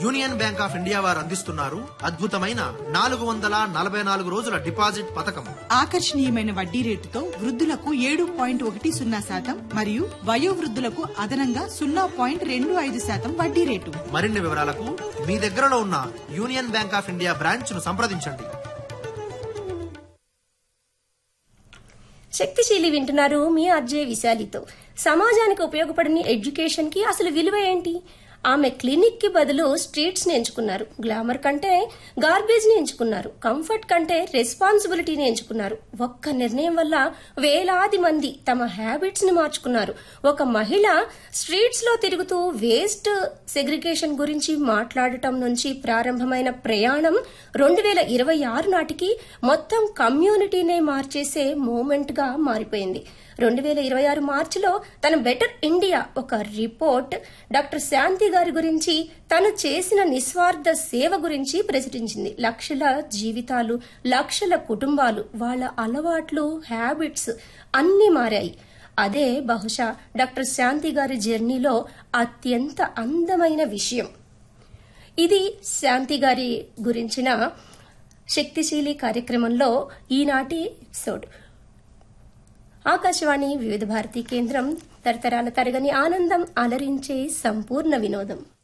union bank of India వారు అందిస్తున్నారు అద్భుతమైన నాలుగు వందల నలభై నాలుగు రోజుల డిపాజిట్ పథకం ఆకర్షణీయమైన వడ్డీ రేటుతో వృద్ధులకు ఏడు పాయింట్ ఒకటి సున్నా శాతం మరియు వయోవృద్ధులకు అదనంగా సున్నా పాయింట్ రెండు ఐదు శాతం వడ్డీ రేటు మరిన్ని వివరాలకు మీ దగ్గరలో ఉన్న union bank of India branch ను సంప్రదించండి శక్తిశీలి వింటున్నారు మీ అర్జయ్ విశాలితో సమాజానికి ఉపయోగపడని ఎడ్యుకేషన్ కి అసలు విలువ ఏంటి ఆమె క్లినిక్ కి బదులు స్ట్రీట్స్ ని ఎంచుకున్నారు గ్లామర్ కంటే గార్బేజ్ ని ఎంచుకున్నారు కంఫర్ట్ కంటే రెస్పాన్సిబిలిటీని ఎంచుకున్నారు ఒక్క నిర్ణయం వల్ల వేలాది మంది తమ హ్యాబిట్స్ ని మార్చుకున్నారు ఒక మహిళ స్ట్రీట్స్ లో తిరుగుతూ వేస్ట్ సెగ్రిగేషన్ గురించి మాట్లాడటం నుంచి ప్రారంభమైన ప్రయాణం రెండు వేల ఇరవై ఆరు నాటికి మొత్తం కమ్యూనిటీనే మార్చేసే మూమెంట్ గా మారిపోయింది రెండు వేల ఇరవై ఆరు మార్చిలో తన బెటర్ ఇండియా ఒక రిపోర్ట్ డాక్టర్ శాంతి గారి గురించి తను చేసిన నిస్వార్థ సేవ గురించి ప్రచురించింది లక్షల జీవితాలు లక్షల కుటుంబాలు వాళ్ళ అలవాట్లు హ్యాబిట్స్ అన్నీ మారాయి అదే బహుశా డాక్టర్ శాంతి గారి జర్నీలో అత్యంత అందమైన విషయం ఇది శాంతి గారి గురించిన శక్తిశీలి కార్యక్రమంలో ఈనాటి ఎపిసోడ్ ఆకాశవాణి వివిధ భారతి కేంద్రం తరతరాల తరగని ఆనందం అలరించే సంపూర్ణ వినోదం